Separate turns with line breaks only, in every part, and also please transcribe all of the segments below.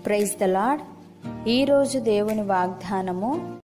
praise the lord ఈరోజు దేవుని వాగ్దానము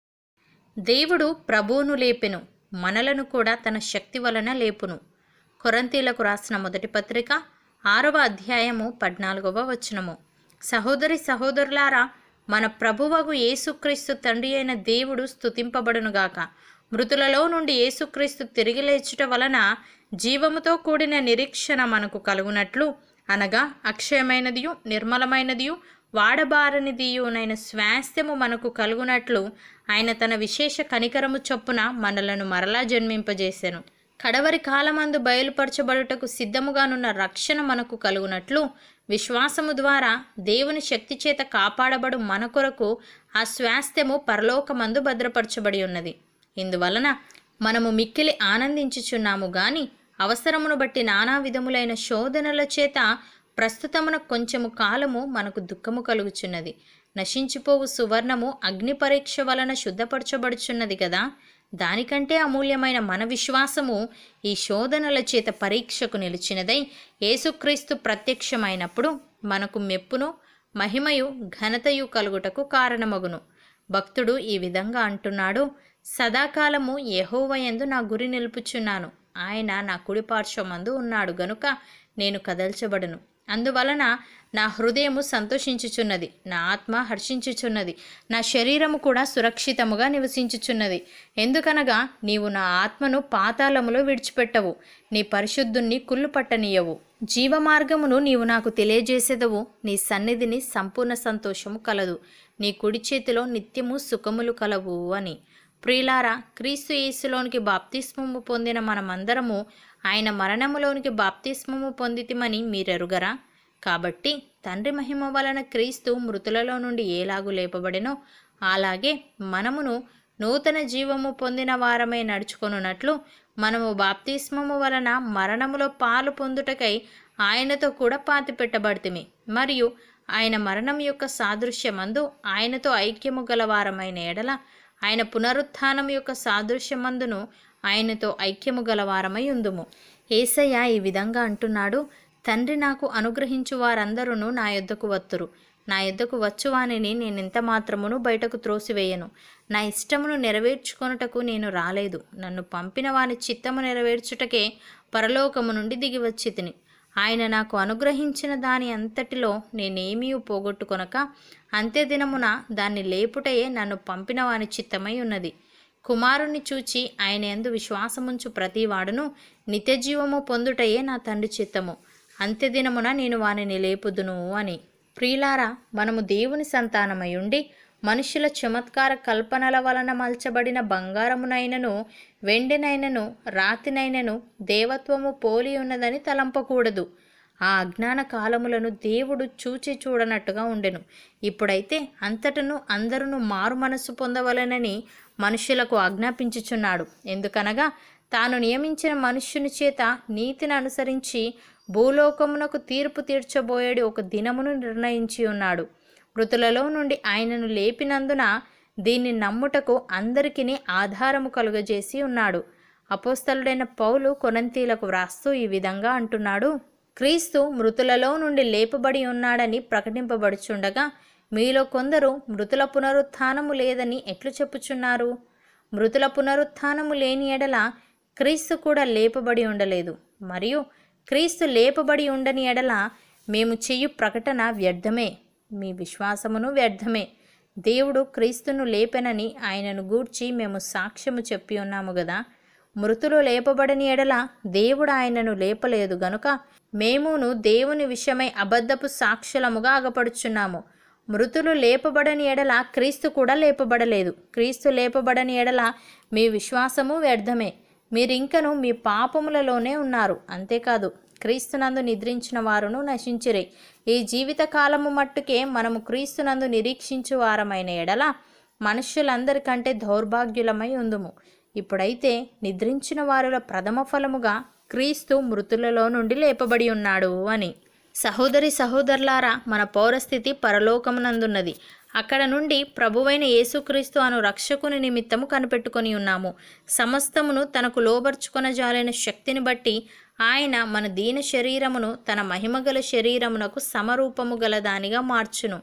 దేవుడు ప్రభువును లేపెను మనలను కూడా తన శక్తి వలన లేపును కొరంతీలకు రాసిన మొదటి పత్రిక ఆరవ అధ్యాయము పద్నాలుగవ వచనము సహోదరి సహోదరులారా మన ప్రభువగు యేసుక్రీస్తు తండ్రి అయిన దేవుడు స్తుతింపబడునుగాక మృతులలో నుండి యేసుక్రీస్తు తిరిగి లేచుట వలన జీవముతో కూడిన నిరీక్షణ మనకు కలుగునట్లు అనగా అక్షయమైనదియు నిర్మలమైనదియు వాడబారనిదియునైన స్వాస్థ్యము మనకు కలుగునట్లు ఆయన తన విశేష కనికరము చొప్పున మనలను మరలా జన్మింపజేసెను కడవరి కాలమందు బయలుపరచబడుటకు సిద్ధముగానున్న రక్షణ మనకు కలుగునట్లు విశ్వాసము ద్వారా దేవుని శక్తి చేత కాపాడబడు మన కొరకు ఆ స్వాస్థ్యము పరలోకమందు భద్రపరచబడి ఉన్నది ఇందువలన మనము మిక్కిలి ఆనందించుచున్నాము గాని అవసరమును బట్టి నానా విధములైన శోధనల చేత ప్రస్తుతమున కొంచెము కాలము మనకు దుఃఖము కలుగుచున్నది నశించిపోవు సువర్ణము అగ్ని పరీక్ష వలన శుద్ధపరచబడుచున్నది కదా దానికంటే అమూల్యమైన మన విశ్వాసము ఈ శోధనల చేత పరీక్షకు నిలిచినదై యేసుక్రీస్తు ప్రత్యక్షమైనప్పుడు మనకు మెప్పును మహిమయు ఘనతయు కలుగుటకు కారణమగును భక్తుడు ఈ విధంగా అంటున్నాడు సదాకాలము యెహోవయందు నా గురి నిలుపుచున్నాను ఆయన నా కుడి పార్శ్వమందు ఉన్నాడు గనుక నేను కదల్చబడను అందువలన నా హృదయము సంతోషించుచున్నది నా ఆత్మ హర్షించుచున్నది నా శరీరము కూడా సురక్షితముగా నివసించుచున్నది ఎందుకనగా నీవు నా ఆత్మను పాతాళములో విడిచిపెట్టవు నీ పరిశుద్ధుణ్ణి కుళ్ళు పట్టనీయవు జీవ మార్గమును నీవు నాకు తెలియజేసేదవు నీ సన్నిధిని సంపూర్ణ సంతోషము కలదు నీ కుడి చేతిలో నిత్యము సుఖములు కలవు అని ప్రియులారా క్రీస్తు యేసులోనికి బాప్తిస్మము పొందిన మనమందరము ఆయన మరణములోనికి బాప్తిస్మము పొందితిమని మీరెరుగరా కాబట్టి తండ్రి మహిమ వలన క్రీస్తు మృతులలో నుండి ఏలాగు లేపబడినో అలాగే మనమును నూతన జీవము పొందిన వారమై నడుచుకొనున్నట్లు మనము బాప్తిస్మము వలన మరణములో పాలు పొందుటకై ఆయనతో కూడా పాతి పెట్టబడితిమి మరియు ఆయన మరణం యొక్క సాదృశ్యమందు ఆయనతో ఐక్యము గలవారమైన ఎడల ఆయన పునరుత్థానం యొక్క సాదృశ్యమందును ఆయనతో ఐక్యము గలవారమై ఉందుము ఏసయ్య ఈ విధంగా అంటున్నాడు తండ్రి నాకు అనుగ్రహించు వారందరూ నా యొద్దకు వత్తురు నా యొద్దకు వచ్చువానిని నేనెంత మాత్రమును బయటకు త్రోసివేయను నా ఇష్టమును నెరవేర్చుకొనుటకు నేను రాలేదు నన్ను పంపిన వాని చిత్తము నెరవేర్చుటకే పరలోకము నుండి దిగి వచ్చి తిని ఆయన నాకు అనుగ్రహించిన దాని అంతటిలో నేనేమీ పోగొట్టుకొనక అంత్య దినమున దాన్ని లేపుటయే నన్ను పంపిన వాని చిత్తమై ఉన్నది కుమారుణ్ణి చూచి ఆయన ఎందు విశ్వాసముంచు ప్రతివాడును నిత్యజీవము పొందుటయే నా తండ్రి చిత్తము అంత్యదినమున నేను వానిని లేపుదును అని ప్రియులారా మనము దేవుని సంతానమై ఉండి మనుషుల చమత్కార కల్పనల వలన మల్చబడిన బంగారమునైనను వెండినైనను రాతినైనను దేవత్వము పోలి ఉన్నదని తలంపకూడదు ఆ అజ్ఞాన కాలములను దేవుడు చూచి చూడనట్టుగా ఉండెను ఇప్పుడైతే అంతటను అందరును మారు మనస్సు పొందవలెనని మనుషులకు ఆజ్ఞాపించుచున్నాడు ఎందుకనగా తాను నియమించిన మనుష్యుని చేత నీతిని అనుసరించి భూలోకమునకు తీర్పు తీర్చబోయేడు ఒక దినమును నిర్ణయించి ఉన్నాడు మృతులలో నుండి ఆయనను లేపినందున దీన్ని నమ్ముటకు అందరికీ ఆధారము కలుగజేసి ఉన్నాడు అపోస్తలుడైన పౌలు కొనంతీలకు వ్రాస్తూ ఈ విధంగా అంటున్నాడు క్రీస్తు మృతులలో నుండి లేపబడి ఉన్నాడని ప్రకటింపబడుచుండగా మీలో కొందరు మృతుల పునరుత్థానము లేదని ఎట్లు చెప్పుచున్నారు మృతుల పునరుత్థానము లేని ఎడల క్రీస్తు కూడా లేపబడి ఉండలేదు మరియు క్రీస్తు లేపబడి ఉండని ఎడల మేము చెయ్యు ప్రకటన వ్యర్థమే మీ విశ్వాసమును వ్యర్థమే దేవుడు క్రీస్తును లేపెనని ఆయనను గూర్చి మేము సాక్ష్యము చెప్పి ఉన్నాము గదా మృతులు లేపబడని ఎడల దేవుడు ఆయనను లేపలేదు గనుక మేమును దేవుని విషయమై అబద్ధపు సాక్షులముగా అగపడుచున్నాము మృతులు లేపబడని ఎడల క్రీస్తు కూడా లేపబడలేదు క్రీస్తు లేపబడని ఎడల మీ విశ్వాసము వ్యర్థమే మీరింకను మీ పాపములలోనే ఉన్నారు అంతేకాదు క్రీస్తునందు నిద్రించిన వారును నశించిరే ఈ జీవిత కాలము మట్టుకే మనము క్రీస్తునందు నిరీక్షించు వారమైన ఎడల మనుష్యులందరికంటే దౌర్భాగ్యులమై ఉందుము ఇప్పుడైతే నిద్రించిన వారుల ప్రథమ ఫలముగా క్రీస్తు మృతులలో నుండి లేపబడి ఉన్నాడు అని సహోదరి సహోదరులారా మన పౌరస్థితి పరలోకమునందున్నది అక్కడ నుండి ప్రభువైన యేసుక్రీస్తు అను రక్షకుని నిమిత్తము కనిపెట్టుకొని ఉన్నాము సమస్తమును తనకు లోబర్చుకొనజాలైన శక్తిని బట్టి ఆయన మన దీన శరీరమును తన మహిమగల శరీరమునకు సమరూపము గల దానిగా మార్చును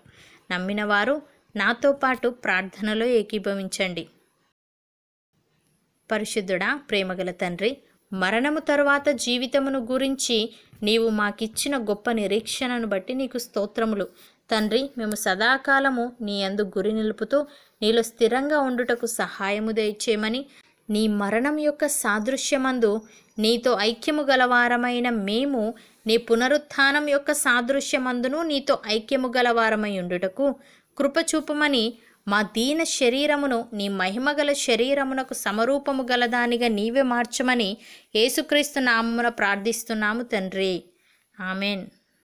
నమ్మిన వారు నాతో పాటు ప్రార్థనలో ఏకీభవించండి పరిశుద్ధుడా ప్రేమగల తండ్రి మరణము తరువాత జీవితమును గురించి నీవు మాకిచ్చిన గొప్ప నిరీక్షణను బట్టి నీకు స్తోత్రములు తండ్రి మేము సదాకాలము నీ అందు గురి నిలుపుతూ నీలో స్థిరంగా ఉండుటకు సహాయము దయచేయమని నీ మరణం యొక్క సాదృశ్యమందు నీతో ఐక్యము గలవారమైన మేము నీ పునరుత్థానం యొక్క సాదృశ్యమందును నీతో ఐక్యము గలవారమై ఉండుటకు కృపచూపమని మా దీన శరీరమును నీ మహిమగల శరీరమునకు సమరూపము గలదానిగా నీవే మార్చమని యేసుక్రీస్తు నామమున ప్రార్థిస్తున్నాము తండ్రి ఆమెన్